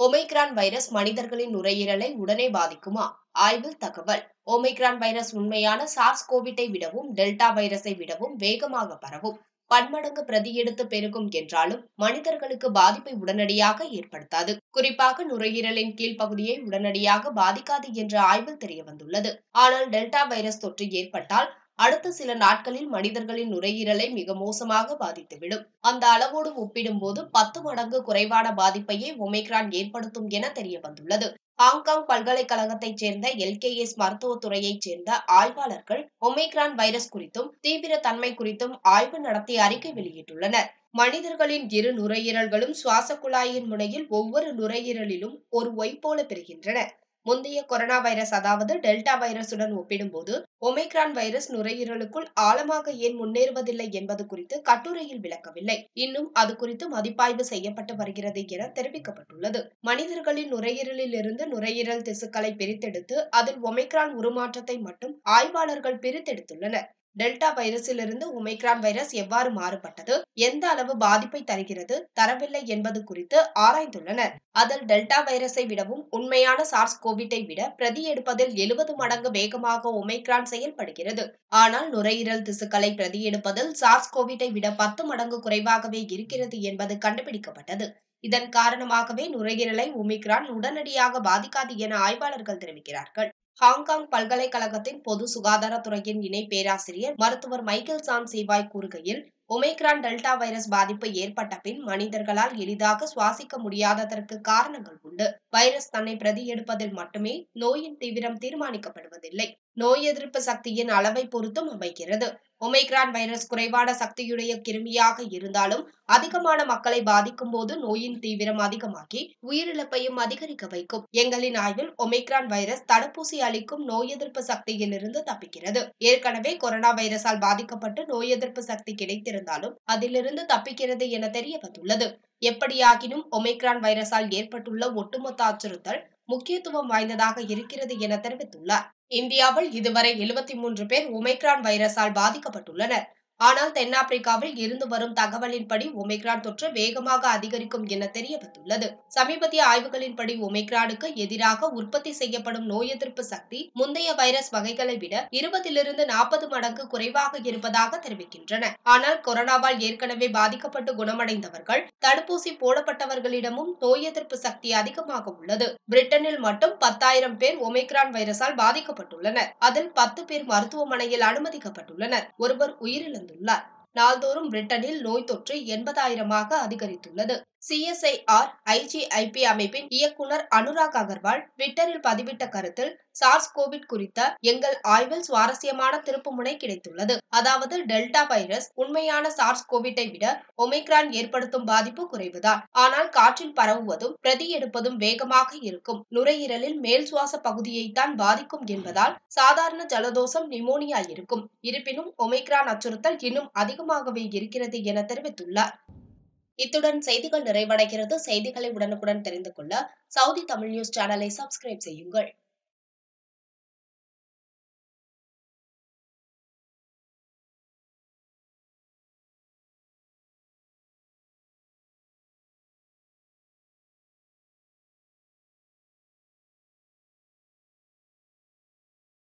Omicron virus மனிதர்களின் நுரையீரலை உடனே பாதிக்குமா ஆய்வில் தகவல் ஒமைக்ரான் வைரஸ் உண்மையான சார்ஸ் கோவிட்டை விடவும் டெல்டா வைரஸை விடவும் வேகமாக பரவும் பன்மடங்கு பிரதியெடுத்து பெருகும் என்றாலும் மனிதர்களுக்கு பாதிப்பை உடனடியாக ஏற்படுத்தாது குறிப்பாக நுரையீரலின் கீழ்ப்பகுதியை உடனடியாக பாதிக்காது என்ற ஆய்வில் தெரியவந்துள்ளது ஆனால் டெல்டா வைரஸ் தொற்று ஏற்பட்டால் அடுத்த சில நாட்களில் மனிதர்களின் நுரையீரலை மிக மோசமாக பாதித்துவிடும் அந்த அளவோடு ஒப்பிடும்போது பத்து மடங்கு குறைவான பாதிப்பையே ஒமைக்ரான் ஏற்படுத்தும் என தெரிய வந்துள்ளது ஹாங்காங் பல்கலைக்கழகத்தைச் சேர்ந்த எல்கேஎஸ் மருத்துவத்துறையைச் சேர்ந்த ஆய்வாளர்கள் ஒமைக்ரான் வைரஸ் குறித்தும் தீவிர தன்மை குறித்தும் ஆய்வு நடத்தி அறிக்கை வெளியிட்டுள்ளனர் மனிதர்களின் இரு நுரையீரல்களும் சுவாச குழாயின் முனையில் ஒவ்வொரு நுரையீரலிலும் ஒரு ஒய் போல பெறுகின்றன முந்தைய கொரோனா வைரஸ் அதாவது டெல்டா வைரசுடன் ஒப்பிடும்போது ஒமைக்ரான் வைரஸ் நுரையீரலுக்குள் ஆழமாக ஏன் முன்னேறுவதில்லை என்பது குறித்து கட்டுரையில் விளக்கவில்லை இன்னும் அது குறித்து மதிப்பாய்வு செய்யப்பட்டு வருகிறது என தெரிவிக்கப்பட்டுள்ளது மனிதர்களின் நுரையீரலில் இருந்து நுரையீரல் திசுக்களை பிரித்தெடுத்து அதில் ஒமைக்ரான் உருமாற்றத்தை மட்டும் ஆய்வாளர்கள் பிரித்தெடுத்துள்ளனர் டெல்டா வைரஸிலிருந்து ஒமைக்ரான் வைரஸ் எவ்வாறு மாறுபட்டது எந்த அளவு பாதிப்பை தருகிறது தரவில்லை என்பது குறித்து ஆராய்ந்துள்ளனர் அதில் டெல்டா வைரஸை விடவும் உண்மையான சார்ஸ் கோவிட்டை விட பிரதி எடுப்பதில் எழுபது மடங்கு வேகமாக ஒமைக்ரான் செயல்படுகிறது ஆனால் நுரையீரல் திசுக்களை பிரதி எடுப்பதில் சார்ஸ் கோவிட்டை விட பத்து மடங்கு குறைவாகவே இருக்கிறது என்பது கண்டுபிடிக்கப்பட்டது இதன் காரணமாகவே நுரையீரலை ஒமிக்ரான் உடனடியாக பாதிக்காது என ஆய்வாளர்கள் தெரிவிக்கிறார்கள் ஹாங்காங் பல்கலைக்கழகத்தின் பொது சுகாதாரத்துறையின் இணை பேராசிரியர் மருத்துவர் மைக்கேல் சான் சேவாய் கூறுகையில் ஒமைக்ரான் டெல்டா வைரஸ் பாதிப்பு ஏற்பட்ட பின் மனிதர்களால் எளிதாக சுவாசிக்க முடியாததற்கு காரணங்கள் உண்டு வைரஸ் தன்னை பிரதி எடுப்பதில் மட்டுமே நோயின் தீவிரம் தீர்மானிக்கப்படுவதில்லை நோய் எதிர்ப்பு சக்தியின் அளவை பொறுத்தும் அமைகிறது ஒமைக்ரான் வைரஸ் குறைவான சக்தியுடைய கிருமியாக இருந்தாலும் அதிகமான மக்களை பாதிக்கும் போது நோயின் தீவிரம் அதிகமாகி உயிரிழப்பையும் அதிகரிக்க வைக்கும் எங்களின் ஆய்வில் ஒமைக்ரான் வைரஸ் தடுப்பூசி அளிக்கும் நோய் எதிர்ப்பு சக்தியிலிருந்து தப்பிக்கிறது ஏற்கனவே கொரோனா வைரஸால் பாதிக்கப்பட்டு நோய் எதிர்ப்பு சக்தி கிடைத்திருந்தாலும் அதிலிருந்து தப்பிக்கிறது என தெரிய வந்துள்ளது எப்படியாகினும் ஒமைக்ரான் வைரஸால் ஏற்பட்டுள்ள ஒட்டுமொத்த அச்சுறுத்தல் முக்கியத்துவம் வாய்ந்ததாக இருக்கிறது என தெரிவித்துள்ளார் இந்தியாவில் இதுவரை எழுபத்தி மூன்று பேர் ஒமைக்ரான் வைரஸால் பாதிக்கப்பட்டுள்ளனர் ஆனால் தென்னாப்பிரிக்காவில் இருந்து வரும் தகவலின்படி ஒமைக்ரான் தொற்று வேகமாக அதிகரிக்கும் என தெரிய வந்துள்ளது சமீபத்திய ஆய்வுகளின்படி ஒமைக்ரானுக்கு எதிராக உற்பத்தி செய்யப்படும் நோய் எதிர்ப்பு சக்தி முந்தைய வைரஸ் வகைகளை விட இருபதிலிருந்து நாற்பது மடங்கு குறைவாக இருப்பதாக தெரிவிக்கின்றன ஆனால் கொரோனாவால் ஏற்கனவே பாதிக்கப்பட்டு குணமடைந்தவர்கள் தடுப்பூசி போடப்பட்டவர்களிடமும் நோய் எதிர்ப்பு சக்தி அதிகமாக உள்ளது பிரிட்டனில் மட்டும் பத்தாயிரம் பேர் ஒமைக்ரான் வைரஸால் பாதிக்கப்பட்டுள்ளனர் அதில் பத்து பேர் மருத்துவமனையில் அனுமதிக்கப்பட்டுள்ளனர் ஒருவர் உயிரிழந்துள்ளார் நாள்தோறும் பிரிட்டனில் நோய் தொற்று எண்பதாயிரமாக அதிகரித்துள்ளது சிஎஸ்ஐஆர் ஐஜிஐபி அமைப்பின் இயக்குனர் அனுராக் அகர்வால் ட்விட்டரில் பதிவிட்ட கருத்தில் சார்ஸ் கோவிட் குறித்த எங்கள் ஆய்வில் சுவாரஸ்யமான திருப்புமுனை கிடைத்துள்ளது அதாவது டெல்டா வைரஸ் உண்மையான சார்ஸ் கோவிட்டை விட ஒமைக்ரான் ஏற்படுத்தும் பாதிப்பு குறைவுதான் ஆனால் காற்றில் பரவுவதும் பிரதி எடுப்பதும் வேகமாக இருக்கும் நுரையீரலில் மேல் சுவாச பகுதியைத்தான் பாதிக்கும் என்பதால் சாதாரண ஜலதோஷம் நிமோனியா இருக்கும் இருப்பினும் ஒமைக்ரான் அச்சுறுத்தல் இன்னும் அதிகமாகவே இருக்கிறது என தெரிவித்துள்ளார் இத்துடன் செய்திகள் நிறைவடைகிறது செய்திகளை உடனுக்குடன் தெரிந்து கொள்ள சவுதி தமிழ் நியூஸ் சேனலை சப்ஸ்கிரைப் செய்யுங்கள்